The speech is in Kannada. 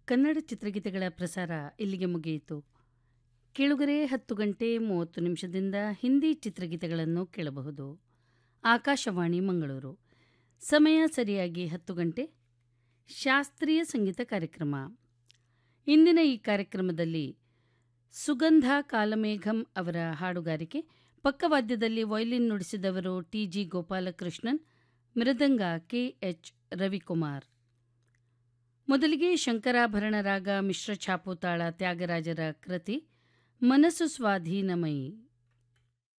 ಕನ್ನಡ ಚಿತ್ರಗೀತೆಗಳ ಪ್ರಸಾರ ಇಲ್ಲಿಗೆ ಮುಗಿಯಿತು ಕೇಳುಗರೆ ಹತ್ತು ಗಂಟೆ ಮೂವತ್ತು ನಿಮಿಷದಿಂದ ಹಿಂದಿ ಚಿತ್ರಗೀತೆಗಳನ್ನು ಕೇಳಬಹುದು ಆಕಾಶವಾಣಿ ಮಂಗಳೂರು ಸಮಯ ಸರಿಯಾಗಿ ಹತ್ತು ಗಂಟೆ ಶಾಸ್ತ್ರೀಯ ಸಂಗೀತ ಕಾರ್ಯಕ್ರಮ ಇಂದಿನ ಈ ಕಾರ್ಯಕ್ರಮದಲ್ಲಿ ಸುಗಂಧ ಕಾಲಮೇಘಂ ಅವರ ಹಾಡುಗಾರಿಕೆ ಪಕ್ಕವಾದ್ಯದಲ್ಲಿ ವಯಲಿನ್ ನುಡಿಸಿದವರು ಟಿ ಜಿ ಗೋಪಾಲಕೃಷ್ಣನ್ ಮೃದಂಗ ಕೆ ಎಚ್ ರವಿಕುಮಾರ್ ಮೊದಲಿಗೆ ಶಂಕರಾಭರಣ ರಾಗ ಮಿಶ್ರ ಛಾಪುತಾಳ ತ್ಯಾಗರಾಜರ ಕೃತಿ ಮನಸ್ಸು ಸ್ವಾಧೀನಮಯಿ